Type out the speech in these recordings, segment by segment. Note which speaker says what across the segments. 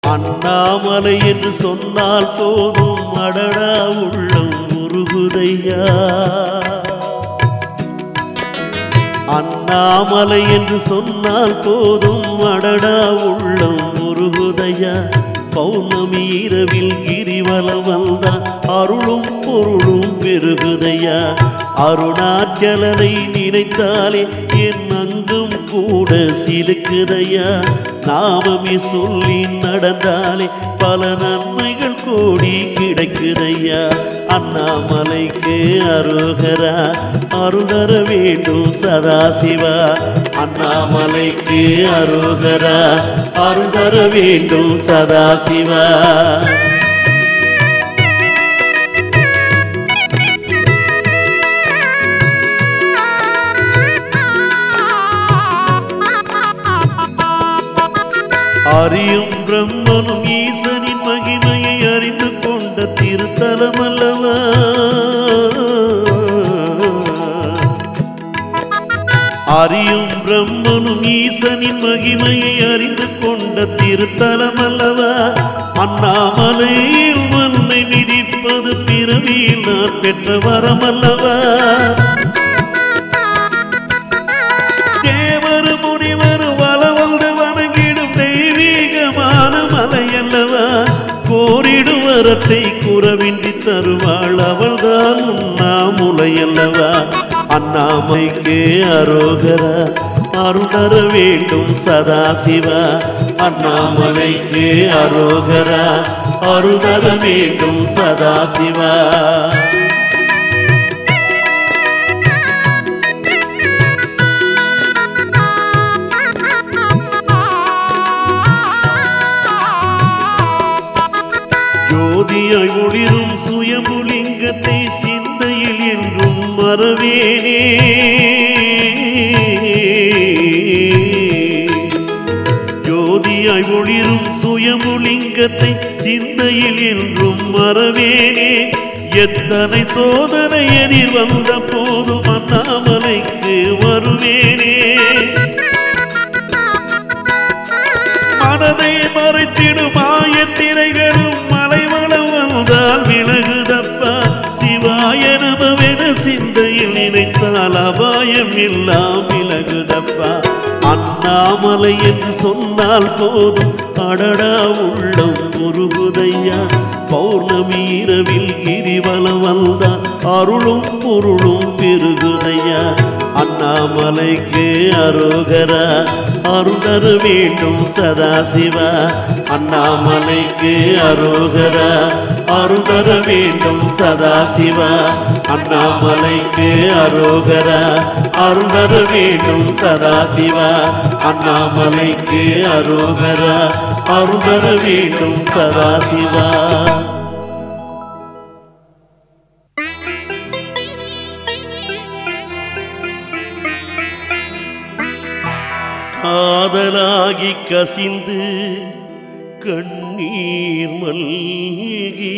Speaker 1: அண்ணாமலை என்று சொன்னால் போதும் அடடா உள்ளம் உருகுதையா அண்ணாமலை என்று சொன்னால் போதும் அடடா உள்ளம் உருகுதையா பௌர்ணமி இரவில் கிரிவலம் வந்தா அருளும் பொருளும் பெருகுதையா அருணாச்சலனை நினைத்தாலே என் அங்கும் கூட சிலுக்குதையா நாமமே சொல்லி நடந்தாலே பல நன்மைகள் கோடி கிடைக்குதையா அண்ணாமலைக்கு அருகரா அருளர வேண்டும் சதாசிவா அண்ணாமலைக்கு அருகரா அருளர வேண்டும் சதாசிவா அறியும் பிரம்மனும் ஈசனின் மகிமையை அறிந்து கொண்ட திருத்தலம் அல்லவா அறியும் பிரம்மனும் ஈசனின் மகிமையை அறிந்து கொண்ட திருத்தலம் அல்லவா அண்ணாமலையில் மண்ணை மிதிப்பது பிறவியில் நான் பெற்ற வரம் அல்லவா தேவர் முனிவர் வளவந்து வணங்கிடும் தெய்வீகமான மலை அல்லவா கோரிடும் வரத்தை குறவின்றி தருவாள் அவள்தான் உண்ணாமுலை அல்லவா அண்ணாமைக்கு அரோகரா அருணர வேண்டும் சதாசிவா அண்ணாமலைக்கு அரோகரா அருணர வேண்டும் சதாசிவா ஜோதியாய் ஒளிரும் சுயமுலிங்கத்தை சிந்தையில் என்றும் மறவேனே ஜோதியாய் ஒளிரும் சுயமுலிங்கத்தை சிந்தையில் என்றும் மறவேனே எத்தனை சோதனை எதிர் வந்த போதும் அண்ணாமலைக்கு வருவேனே மனதை மறைத்திடும் மாயத்திரைகளும் மலைவளம் வந்தால் விலகுதப்பா சிவாய நமவென சிந்தையில் நினைத்தால் அபாயம் எல்லாம் விலகுதப்பா அண்ணாமலை என்று சொன்னால் போதும் அடடா உள்ளம் உருகுதையா பௌர்ணமி இரவில் கிரிவலம் வந்தால் அருளும் பொருளும் பெருகுதையா அண்ணாமலைக்கு அரோகரா அருளர வேண்டும் சதாசிவா அண்ணாமலைக்கு அரோகரா அருளர வேண்டும் சதாசிவா அண்ணாமலைக்கு அரோகரா அருளர வேண்டும் சதாசிவா அண்ணாமலைக்கு அரோகரா அருளர வேண்டும் சதாசிவா காதலாகி கசிந்து கண்ணீர் மல்கி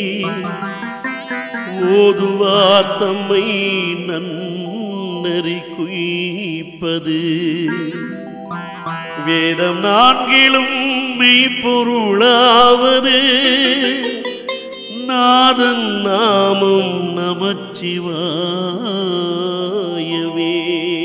Speaker 1: ஓதுவார் தம்மை நன்னறி குய்ப்பது வேதம் நான்கிலும் மெய்ப்பொருளாவது நாதன் நாமம் நமச்சிவாயவே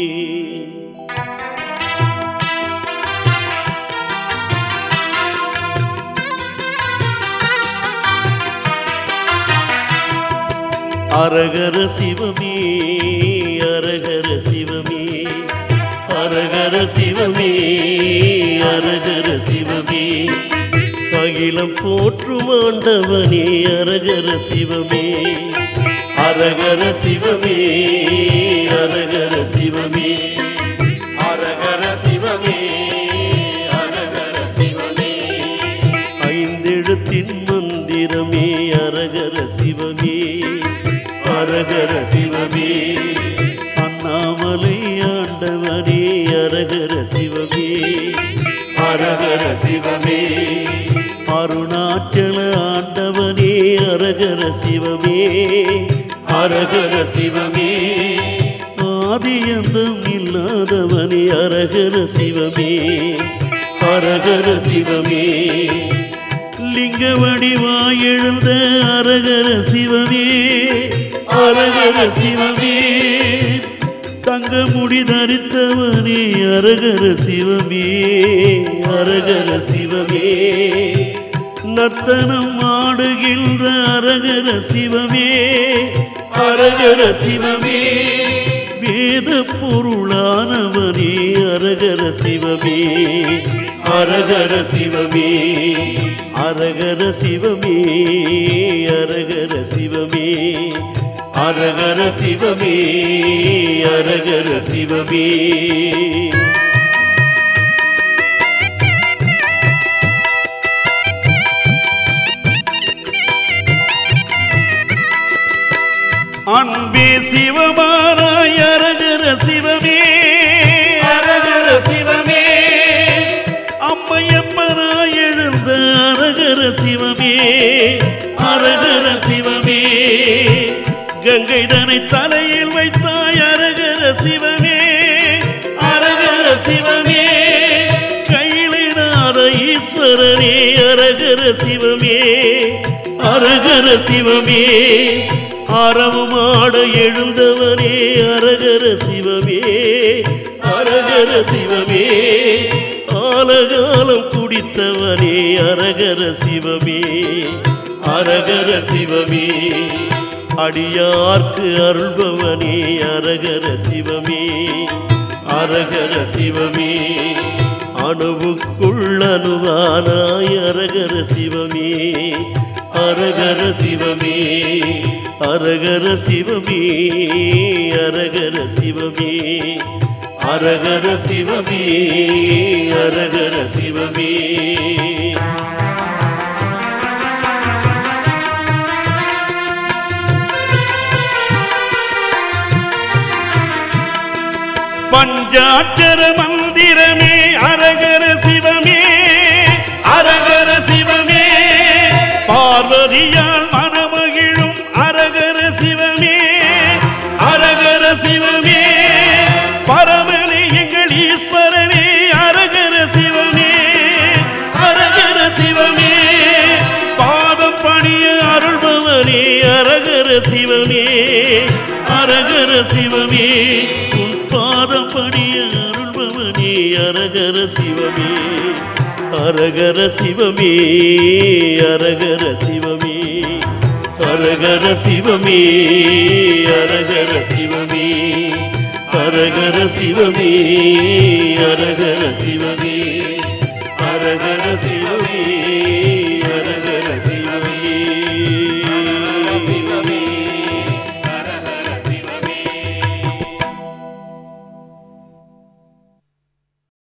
Speaker 1: அரகர சிவமே அரகர சிவமே அரகர சிவமே அரகர சிவமே அகிலம் போற்றும் ஆண்டவனே அரகர சிவமே அரகர சிவமே அரகர சிவமே அரகர சிவமே அரகர சிவமே ஐந்தெழுத்தின் மந்திரமே அரகர சிவமே அரகர சிவமே அண்ணாமலை ஆண்டவனே அரகர சிவமே அரகர சிவமே அருணாச்சல ஆண்டவனே அரகர சிவமே அரகர சிவமே ஆதியந்தம் இல்லாதவனே அரகர சிவமே அரகர சிவமே லிங்க வடிவாய் எழுந்த அரகர சிவமே அரகர சிவமே தங்க முடி தரித்தவனே அரகர சிவமே அரகர சிவமே நர்த்தனம் ஆடுகின்ற அரகர சிவமே அரகர சிவமே வேத பொருளானவனே அரகர சிவமே அரகர சிவமே அரகர சிவமே அரகர சிவமே அரகர சிவமே அரகர சிவமே அன்பே சிவமாராய் அரகர சிவமே அரகர சிவமே அம்மையப்பனாய் எழுந்த அரகர சிவமே அரகர சிவமே கங்கை தனை தலையில் வைத்தாய் அரகர சிவமே அரகர சிவமே கையிலினார ஈஸ்வரனே அரகர சிவமே அரகர சிவமே அறவுமாட எழுந்தவனே அரகர சிவமே அரகர சிவமே ஆலகாலம் குடித்தவனே அரகர சிவமே அரகர சிவமே அடியார்க்கு அருள்பவனே அரகர சிவமே அரகர சிவமே அணுவுக்குள் அணுவானாய் அரகர சிவமே அரகர சிவமே அரகர சிவமே அரகர சிவமே அரகர சிவமே அரகர சிவமே பஞ்சாட்சர மந்திரமே அரகர சிவமே அரகர சிவமே பார்வதியால் மனமகிழும் அரகர சிவமே அரகர சிவமே பரமனே எங்கள் ஈஸ்வரனே அரகர சிவமே அரகர சிவமே பாதம் பணிய அருள்பவனே அரகர சிவமே அரகர சிவமே உன் பாதம் பணிய அருள்பவனே அரகர சிவமே அரகர சிவமே அரகர சிவமே அரகர சிவமே அரகர சிவமே அரகர சிவமே அரகர சிவமே அரகர